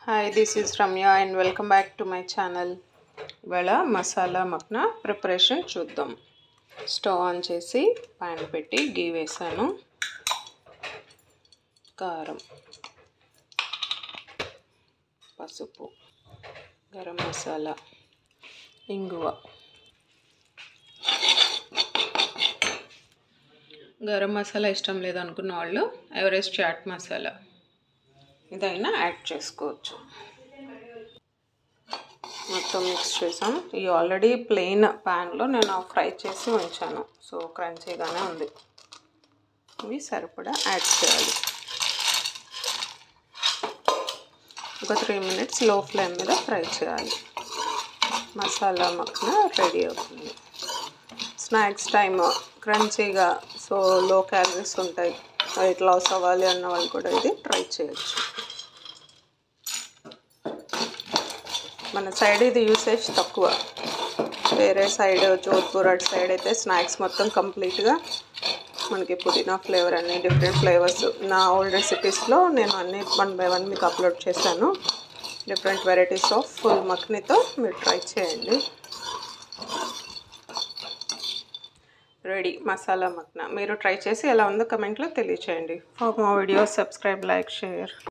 hi this is Ramya and welcome back to my channel ఇవాళ masala makhana preparation చూద్దాం stove on చేసి pan పెట్టి గీ వేసాను కారం పసుపు గరం మసాలా ఇంగువ గరం మసాలా ఇష్టం లేదనుకున్న వాళ్ళు ఎవరెస్ట్ చాట్ మసాలా ఇదైనా యాడ్ చేసుకోవచ్చు మొత్తం మిక్స్ చేసాం ఇది ఆల్రెడీ ప్లెయిన్ ప్యాన్లో నేను ఫ్రై చేసి ఉంచాను సో క్రంచీగానే ఉంది ఇవి సరిపడా యాడ్ చేయాలి ఒక త్రీ మినిట్స్ లో ఫ్లేమ్ మీద ఫ్రై చేయాలి మసాలా మక్కన రెడీ అవుతుంది స్నాక్స్ టైమ్ క్రంచీగా సో లో క్యాలరీస్ ఉంటాయి వెయిట్ లాస్ అవ్వాలి అన్న వాళ్ళు కూడా ఇది ట్రై చేయొచ్చు మన సైడ్ ఇది యూసేజ్ తక్కువ వేరే సైడ్ జోధ్పూర్ అటు సైడ్ అయితే స్నాక్స్ మొత్తం కంప్లీట్గా మనకి పుదీనా ఫ్లేవర్ అన్ని డిఫరెంట్ ఫ్లేవర్స్ నా ఓల్డ్ రెసిపీస్లో నేను అన్ని వన్ బై వన్ మీకు అప్లోడ్ చేశాను డిఫరెంట్ వెరైటీస్ ఆఫ్ ఫుల్ మక్నీతో మీరు ట్రై చేయండి రెడీ మసాలా మక్న మీరు ట్రై చేసి ఎలా ఉందో కమెంట్లో తెలియచేయండి ఫర్ మా వీడియోస్ సబ్స్క్రైబ్ లైక్ షేర్